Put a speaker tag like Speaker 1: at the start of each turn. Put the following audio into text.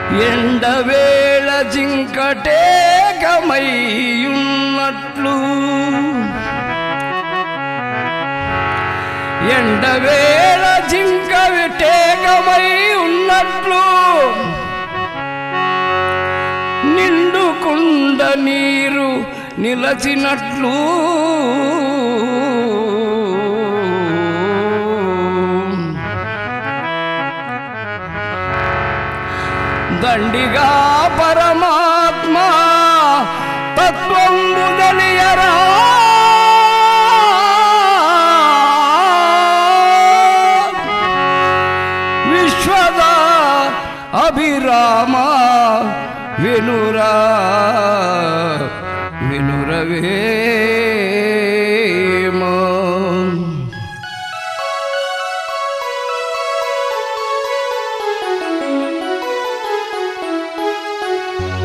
Speaker 1: ఎండవేళ జింకటేకమయ్యున్నట్లు ఎండవేళ జింక విటేకమై ఉన్నట్లు నిండుకుండ నీరు నిలచినట్లు దండిగా పరమాత్మ తత్వం ముదలియరా విశ్వద అభిరామ వినురా వినురవే